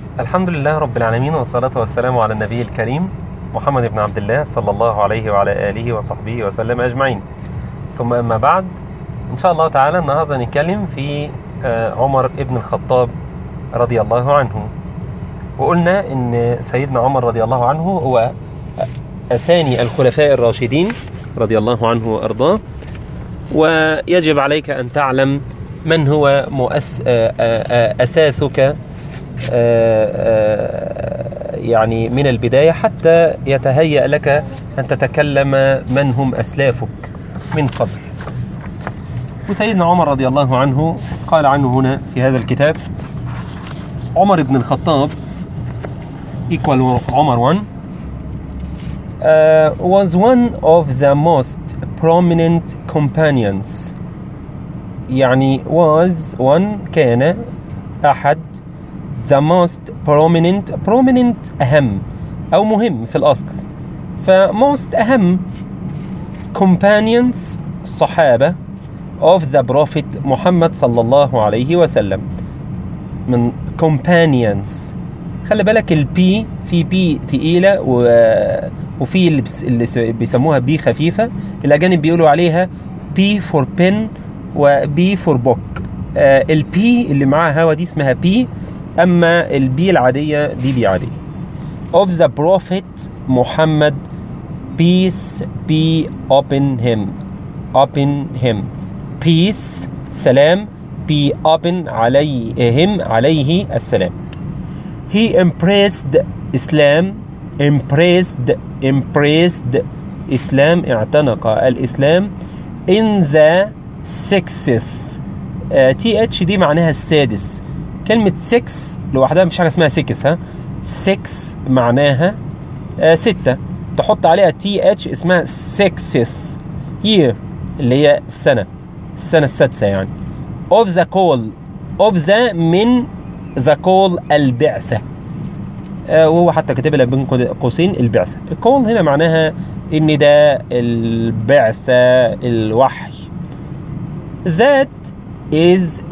الحمد لله رب العالمين والصلاة والسلام على النبي الكريم محمد بن عبد الله صلى الله عليه وعلى آله وصحبه وسلم أجمعين ثم أما بعد إن شاء الله تعالى النهاردة نتكلم في آه، عمر بن الخطاب رضي الله عنه وقلنا إن سيدنا عمر رضي الله عنه هو ثاني الخلفاء الراشدين رضي الله عنه وأرضاه ويجب عليك أن تعلم من هو مؤس... آه، آه، آه، أساسك آه، آه، يعني من البداية حتى يتهيأ لك أن تتكلم من هم أسلافك من قبل وسيدنا عمر رضي الله عنه قال عنه هنا في هذا الكتاب عمر بن الخطاب equal عمر 1 uh, was one of the most prominent companions يعني was one كان أحد the most prominent prominent أهم أو مهم في الأصل فموست أهم companions الصحابة of the prophet محمد صلى الله عليه وسلم من companions خلي بالك البي في بي تقيلة و... وفي اللي, بس... اللي س- بيسموها بي خفيفة الأجانب بيقولوا عليها بي فور بن وبي فور بوك آه البي اللي معاها هوا دي اسمها بي أما البي العادية دي بي عادية of the prophet محمد peace be upon him upon him peace سلام be upon عليهم عليه السلام he embraced Islam embraced embraced Islam اعتنق الإسلام in the sixth تي اتش دي معناها السادس كلمة 6 لوحدها مفيش حاجة اسمها 6 ها 6 معناها آه ستة تحط عليها تي اتش اسمها sixth year اللي هي السنة السنة السادسة يعني of the call of the من the call البعثة آه وهو حتى كاتب لها بين قوسين البعثة الكول هنا معناها النداء البعثة الوحي that is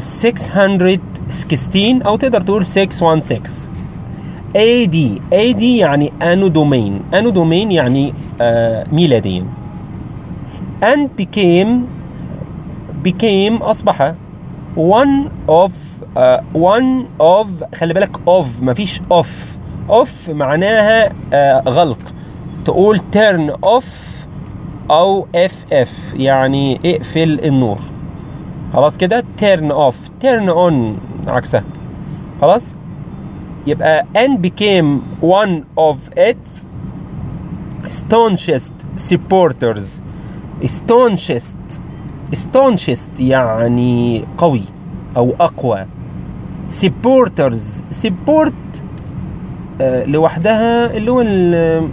616 او تقدر تقول 616 AD AD يعني انو دومين انو دومين يعني آه ميلاديا and became became اصبح one of uh, one of خلي بالك of مفيش off off معناها آه غلق تقول turn off او ff يعني اقفل النور خلاص كده turn off turn on عكسها خلاص يبقى and became one of its staunchest supporters staunchest staunchest يعني قوي او اقوى supporters support آه، لوحدها اللي هو ال-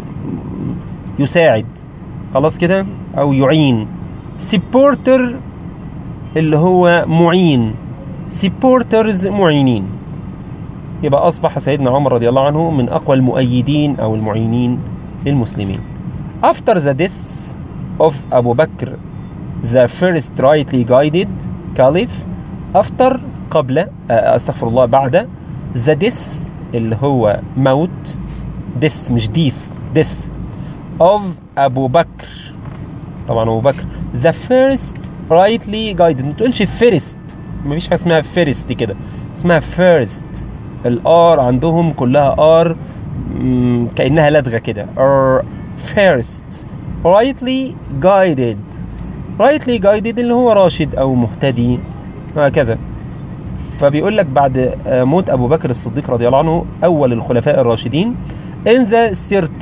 يساعد خلاص كده او يعين supporter اللي هو معين supporters معينين يبقى أصبح سيدنا عمر رضي الله عنه من أقوى المؤيدين أو المعينين للمسلمين After the death of أبو بكر the first rightly guided caliph after قبل آه، أستغفر الله بعد the death اللي هو موت death مش death death of أبو بكر طبعا أبو بكر the first rightly guided ما تقولش first مفيش حاجة اسمها first كده اسمها first الار عندهم كلها ار مم، كأنها لدغة كده or first rightly guided rightly guided اللي هو راشد أو مهتدي هكذا فبيقول لك بعد آه، موت أبو بكر الصديق رضي الله عنه أول الخلفاء الراشدين in the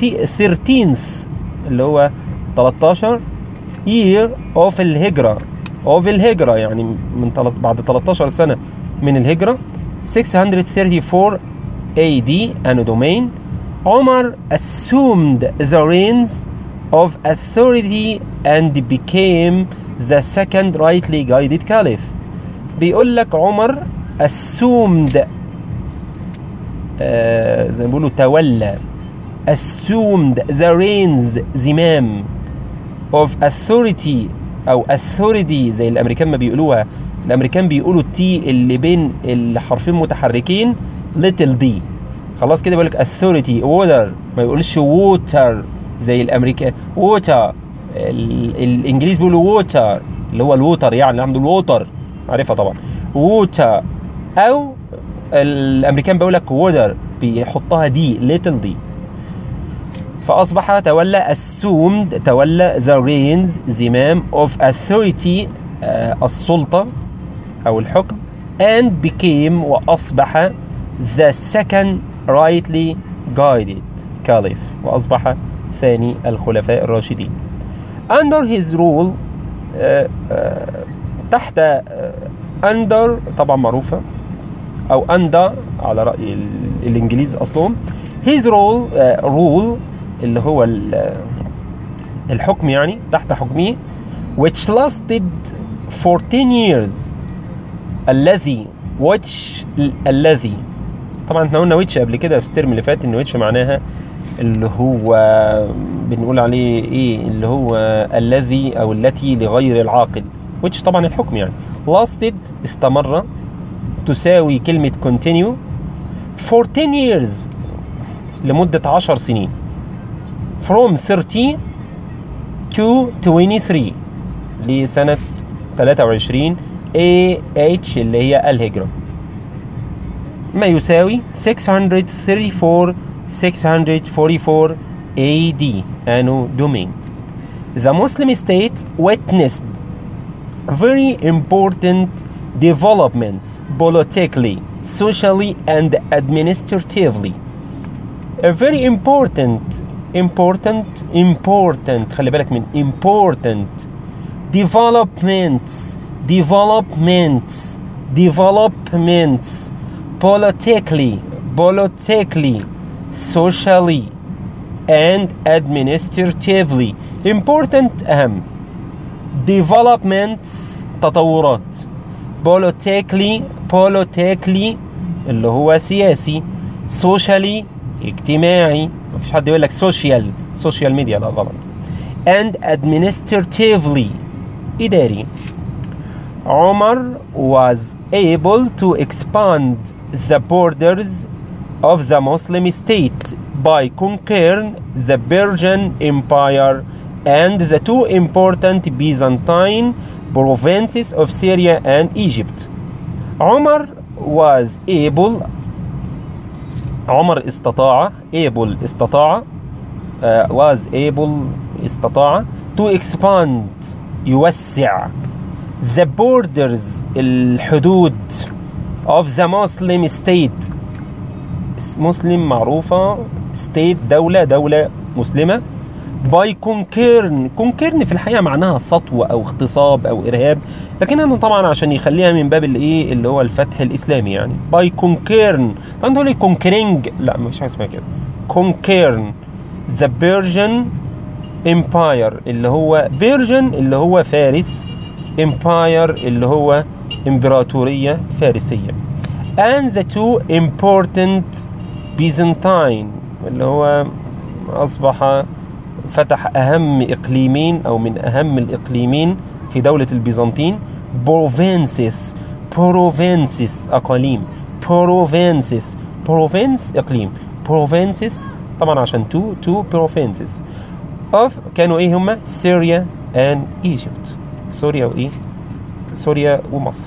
13th اللي هو 13 year of الهجرة of الهجرة يعني من تلت بعد 13 سنة من الهجرة 634 AD Anno Domain عمر assumed the reins of authority and became the second rightly guided caliph بيقول لك عمر assumed آه زي ما بيقولوا تولى assumed the reins زمام of authority او authority زي الامريكان ما بيقولوها الامريكان بيقولوا التي اللي بين الحرفين متحركين little d خلاص كده بيقول لك authority order ما يقولش water زي الامريكا water ال- الانجليز بيقولوا water اللي هو الووتر يعني اللي عنده الووتر عارفها طبعا water او الامريكان بيقول لك water بيحطها دي little دي فأصبح تولى assumed تولى the reins زمام of authority آه، السلطة أو الحكم and became وأصبح the second rightly guided caliph وأصبح ثاني الخلفاء الراشدين under his rule آه، آه، تحت آه، under طبعا معروفة أو under على رأي ال- الإنجليز أصلهم his rule آه، rule اللي هو ال- آه، الحكم يعني تحت حكمه which lasted for 10 years الذي which ال- الذي طبعا احنا قلنا which قبل كده في الترم اللي فات ان which معناها اللي هو بنقول عليه ايه اللي هو الذي او التي لغير العاقل which طبعا الحكم يعني lasted استمر تساوي كلمة continue for 10 years لمدة 10 سنين from 30 to 23 لسنة 23 AH اللي هي الهجرة ما يساوي 634 644 AD Anno Domini The Muslim state witnessed very important developments politically, socially, and administratively. A very important, important, important, خلي بالك من important developments, developments, developments, politically, politically, socially, and administratively. Important أهم. developments تطورات politically politically اللي هو سياسي socially اجتماعي مفيش حد يقول لك social social media لا غلط and administratively إداري عمر was able to expand the borders of the Muslim state by conquering the Persian Empire and the two important Byzantine provinces of Syria and Egypt. عمر was able عمر استطاع able استطاع uh, was able استطاع to expand يوسع the borders الحدود of the Muslim state مسلم معروفة state دولة دولة مسلمة by conquering conquering في الحقيقة معناها سطو أو اغتصاب أو إرهاب لكن أنا طبعا عشان يخليها من باب الإيه اللي هو الفتح الإسلامي يعني by conquering طبعا تقول لي conquering لا مفيش حاجة اسمها كده conquering the Persian Empire اللي هو Persian اللي هو فارس Empire اللي هو إمبراطورية فارسية and the two important Byzantine اللي هو أصبح فتح أهم إقليمين أو من أهم الإقليمين في دولة البيزنطين provinces provinces أقاليم provinces province إقليم provinces طبعا عشان two two provinces of كانوا إيه هما سوريا and Egypt سوريا وإيه سوريا ومصر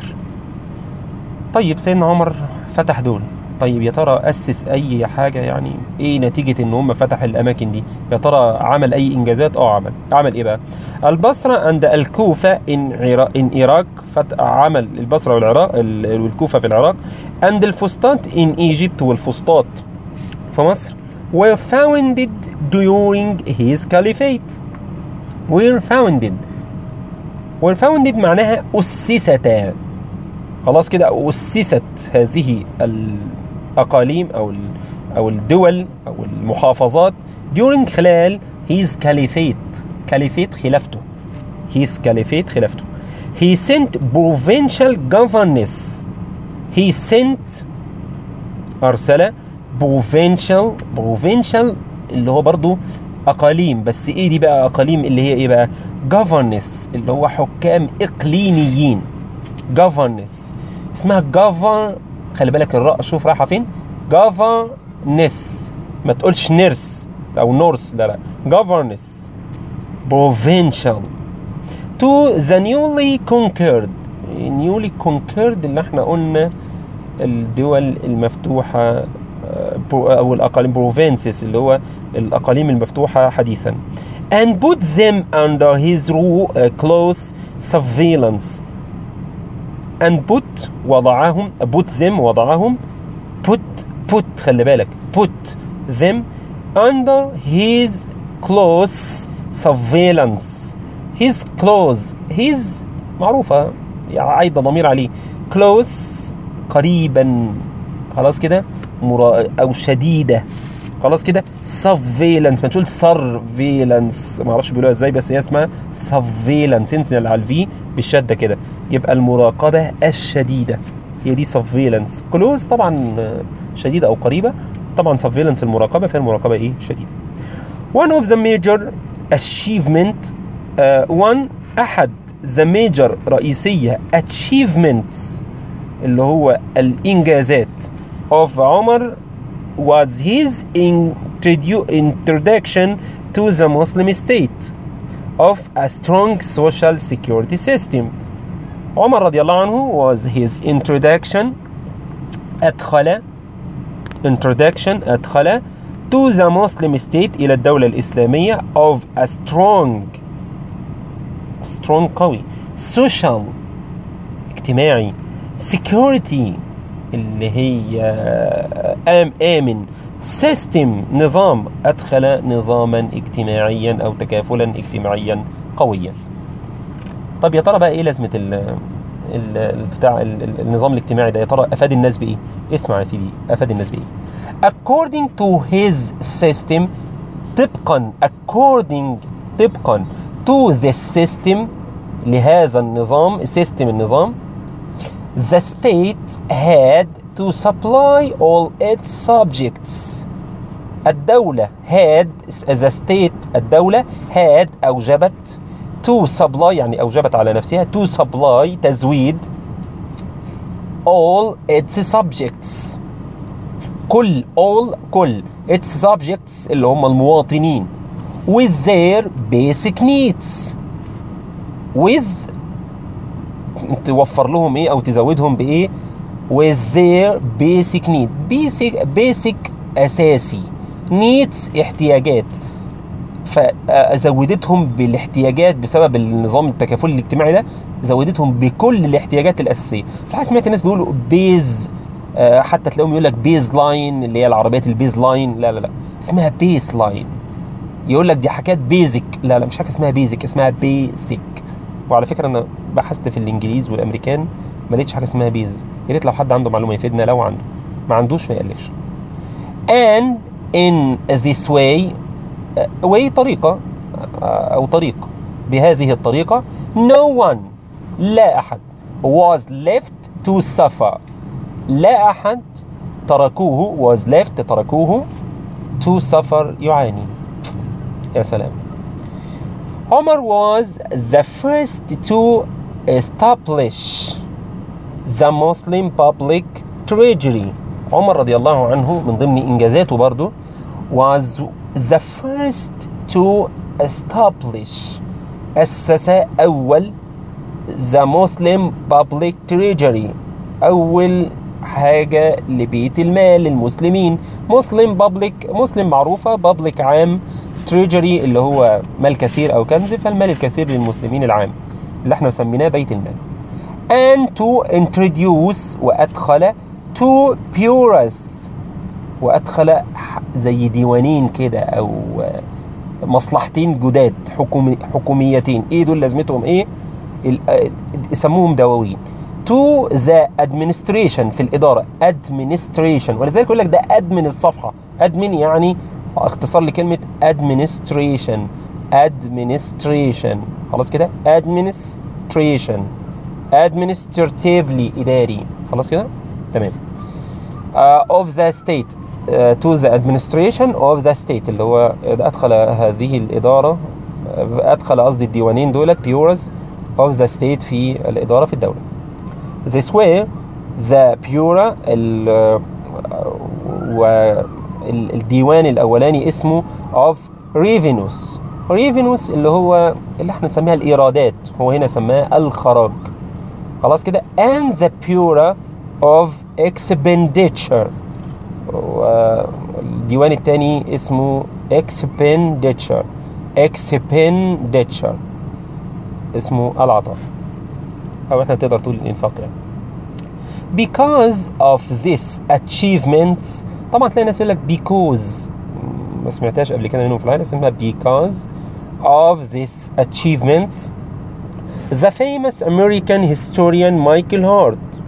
طيب سيدنا عمر فتح دول طيب يا ترى أسس أي حاجة يعني إيه نتيجة إن هم فتح الأماكن دي يا ترى عمل أي إنجازات أه عمل عمل إيه بقى البصرة عند الكوفة إن عراق إن إيراق فتح عمل البصرة والعراق ال- والكوفة في العراق عند الفسطاط إن إيجيبت والفسطاط في مصر were founded during his caliphate were founded were founded معناها أسستا خلاص كده أسست هذه الأقاليم أو ال- أو الدول أو المحافظات during خلال his caliphate caliphate خلافته his caliphate خلافته he sent provincial governors he sent أرسل provincial provincial اللي هو برضو أقاليم بس إيه دي بقى أقاليم اللي هي إيه بقى governors اللي هو حكام إقليميين governors اسمها govern خلي بالك الراء شوف رايحة فين govern governess ما تقولش نيرس او نورس لا لا governess provincial to the newly conquered newly conquered اللي احنا قلنا الدول المفتوحة آه، برو- أو الأقاليم provinces اللي هو الأقاليم المفتوحة حديثا and put them under his rule, uh, close surveillance and put وضعهم put them وضعهم put put خلي بالك put them under his close surveillance his close his معروفة يعني عايدة ضمير عليه close قريبا خلاص كده مرا... أو شديدة خلاص كده surveillance ما تقول surveillance ما اعرفش بيقولوها ازاي بس هي اسمها surveillance انزل على الفي بالشده كده يبقى المراقبه الشديده هي دي surveillance close طبعا آه، شديده او قريبه طبعا surveillance المراقبه فهي المراقبه ايه شديده one of the major achievement uh, one احد the major رئيسيه achievements اللي هو الانجازات of عمر was his introdu- introduction to the Muslim state of a strong social security system. عمر رضي الله عنه was his introduction أدخل introduction أدخل to the Muslim state إلى الدولة الإسلامية of a strong strong قوي social اجتماعي security اللي هي آم آمن سيستم نظام أدخل نظاما اجتماعيا أو تكافلا اجتماعيا قويا طب يا ترى بقى إيه لازمة ال ال- البتاع ال- ال- النظام الاجتماعي ده يا ترى أفاد الناس بإيه؟ اسمع يا سيدي أفاد الناس بإيه؟ according to his system طبقا according طبقا to the system لهذا النظام سيستم النظام the state had to supply all its subjects الدولة had the state الدولة had أوجبت to supply يعني أوجبت على نفسها to supply تزويد all its subjects كل all كل its subjects اللي هم المواطنين with their basic needs with توفر لهم ايه او تزودهم بايه with their basic need basic basic اساسي needs احتياجات فزودتهم بالاحتياجات بسبب النظام التكافلي الاجتماعي ده زودتهم بكل الاحتياجات الاساسيه فالحقيقه سمعت ناس بيقولوا بيز آه، حتى تلاقيهم يقول لك بيز لاين اللي هي العربيات البيز لاين لا لا لا اسمها بيس لاين يقول لك دي حاجات بيزك لا لا مش حاجه اسمها بيزك اسمها بيسك وعلى فكره انا بحثت في الانجليز والامريكان ما لقيتش حاجه اسمها بيز يا ريت لو حد عنده معلومه يفيدنا لو عنده ما عندوش ما يالفش and in this way uh, way طريقه uh, او طريق بهذه الطريقه no one لا احد was left to suffer لا احد تركوه was left تركوه to suffer يعاني يا سلام Omar was the first to establish the Muslim public treasury عمر رضي الله عنه من ضمن إنجازاته برضو was the first to establish أسس أول the Muslim public treasury أول حاجة لبيت المال للمسلمين مسلم public مسلم معروفة public عام treasury اللي هو مال كثير أو كنز فالمال الكثير للمسلمين العام اللي احنا سميناه بيت المال and to introduce وأدخل to bureaus وأدخل ح- زي ديوانين كده أو مصلحتين جداد حكومي حكوميتين ايه دول لازمتهم ايه ال- آه، يسموهم دواوين to the administration في الإدارة administration ولذلك يقول لك ده admin الصفحة admin يعني اختصار لكلمة administration administration خلاص كده administration administratively إداري خلاص كده تمام uh, of the state uh, to the administration of the state اللي هو أدخل هذه الإدارة أدخل قصدي الديوانين دول bureaus of the state في الإدارة في الدولة this way the bureau ال و ال- الديوان الاولاني اسمه of revenues revenues اللي هو اللي احنا نسميها الايرادات هو هنا سماها الخراج خلاص كده and the bureau of expenditure والديوان الثاني اسمه expenditure expenditure اسمه العطاء او احنا تقدر تقول الانفاق يعني because of this achievements طبعا تلاقي ناس يقول لك because ما سمعتهاش قبل كده منهم في العالم اسمها because of this achievements the famous American historian Michael Hart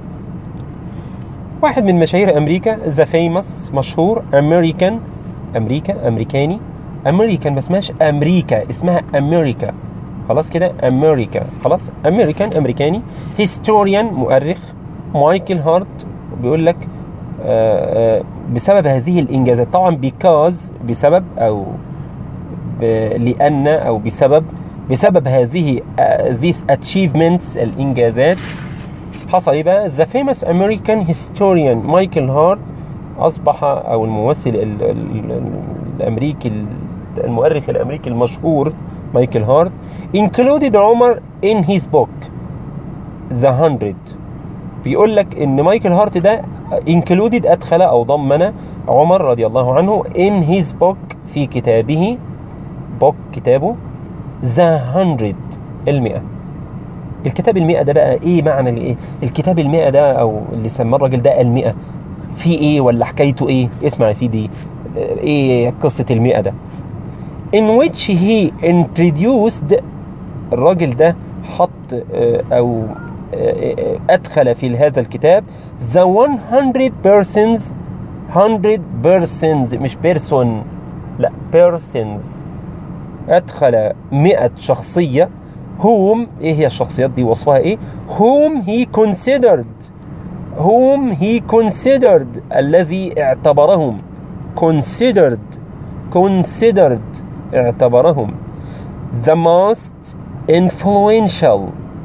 واحد من مشاهير امريكا ذا فيموس مشهور امريكان امريكا امريكاني امريكان ما اسمهاش امريكا اسمها امريكا خلاص كده امريكا خلاص امريكان امريكاني هيستوريان مؤرخ مايكل هارت بيقول لك آه، آه، بسبب هذه الانجازات طبعا بيكاز بسبب او ب- لان او بسبب بسبب هذه آه، these achievements الانجازات حصل ايه بقى ذا فيموس امريكان هيستوريان مايكل هارت اصبح او الممثل ال ال ال الامريكي ال- المؤرخ الامريكي المشهور مايكل هارت included عمر in his book ذا 100 بيقول لك ان مايكل هارت ده included ادخل او ضمن عمر رضي الله عنه in his book في كتابه book كتابه ذا 100 المئة الكتاب المئة ده بقى ايه معنى الايه الكتاب المئة ده او اللي سماه الراجل ده المئة في ايه ولا حكايته ايه اسمع يا سيدي ايه قصة المئة ده in which he introduced الراجل ده حط آه، او آه، آه، ادخل في هذا الكتاب the 100 persons 100 persons مش person لا persons ادخل 100 شخصيه whom ايه هي الشخصيات دي وصفها ايه whom he considered whom he considered الذي اعتبرهم considered considered اعتبرهم the most influential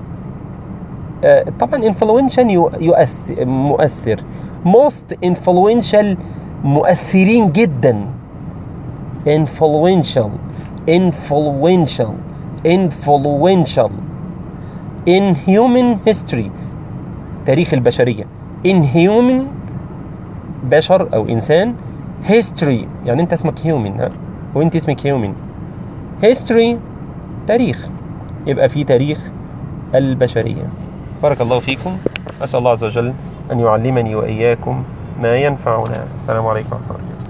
آه، طبعا influential يو- يؤثر مؤثر most influential مؤثرين جدا influential influential influential in human history تاريخ البشرية in human بشر أو إنسان history يعني أنت اسمك human ها وأنت اسمك human history تاريخ يبقى في تاريخ البشرية بارك الله فيكم أسأل الله عز وجل أن يعلمني وإياكم ما ينفعنا السلام عليكم ورحمة الله